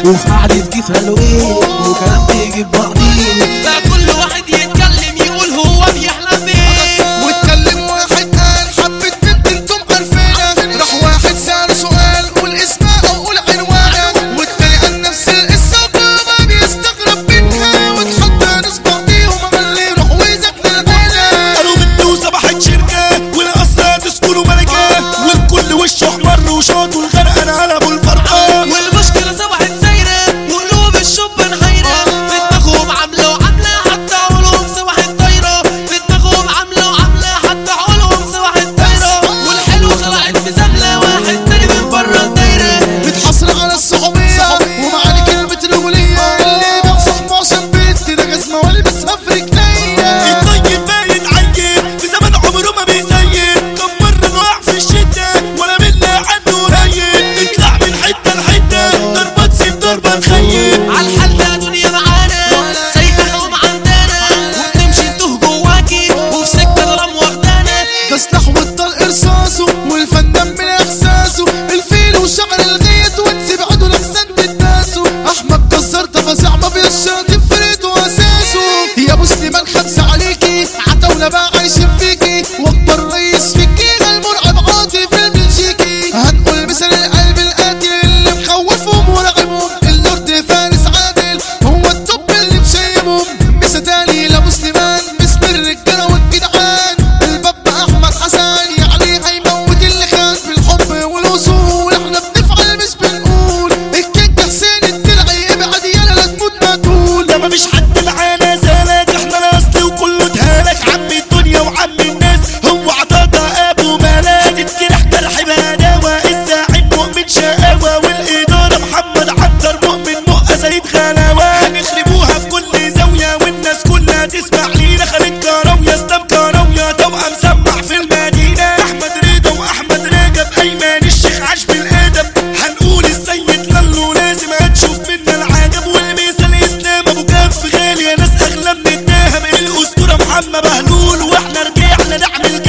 وفي قعدة كيف هالوين وكلام بيجيب بعضين بقى كل واحد يتكلم يقول هو بيحلم بيه واتكلم واحد قال حبة بنت انتم عارفينها راح واحد سأله سؤال قول اسمها او قول عنوانها والتاني قال نفس القصة وما بيستغرب منها واتحدى ناس بعضيهم اللي يروح ويذاكر الغنى قالوا بنت وصبحت شركة والقصر تسكنوا ملكة والكل وشه احمر وشاط والغرقان قلبوا الفرقة والمشكلة صبحت سايرة وقلوب الشبان حيرة في دماغهم عاملة وعاملة حتى عقولهم صبحت طايرة في دماغهم عاملة وعاملة حتى عقولهم صبحت طايرة والحلو طلعت مزاملة واحد تاني من بره الدايرة متحصر على الصحوبية ومعاني كلمة الأغنية اللي بينصح عشان بنت ده جزمة والبسها في رجليا الطيب باين عين في زمن عمره ما بيزين كم مرة نقع في الشدة ولا منا عنه هين اطلع من حتة لحتة ضربة تسيب ضربة تخيب عالحال ده دنيا معانا سايقة ومعندانا وبنمشي نتوه جواكي وفي سكة ضرام واخدانا ده سلاح والطلق رصاصه والفنان من احساسه الفيل وشعر الغيط وتسيب عدو لحسن تداسه احمد جزار تفاصيع ما بيشاط فريده واساسه يا ابو سليمان خمسه عليكي عتاوله بقى عايشين فيكي واكبر رئيس فيكي المرعب عاطف الملجيكي هنقول مثل القلب القاتل اللي مخوفهم ورعبهم اللورد فارس عادل هو الطب اللي مشيبهم مسا تاني لابو سليمان باسم الرجاله والجدعان الباب احمد حسن يعني هيموت اللي خان بالحب والوصول احنا بنفعل مش بنقول الكينج حسين الدلعي ابعد يلا لا تموت ما تقول ده مفيش حد معانا زالك احنا الاصل وكله اتهالك عم الدنيا وعم الناس هو عطاطا ابو ملاك تتجرح جرح بهداوة الزاعم مؤمن شقاوة والادارة محمد عنتر مؤمن مؤة سيد غلاوة هنخربوها في كل زاوية والناس كلها تسمع لينا خالد كراوية اسلام كراوية توأم مسمع في المدينة احمد رضا واحمد رجب ايمن الشيخ عاش بالادب هنقول السيد لالو لازم هتشوف منا العجب والمثال اسلام ابو كف غالي يا ناس اغلى من الذهب الاسطوره محمد بهلول واحنا رجعنا نعمل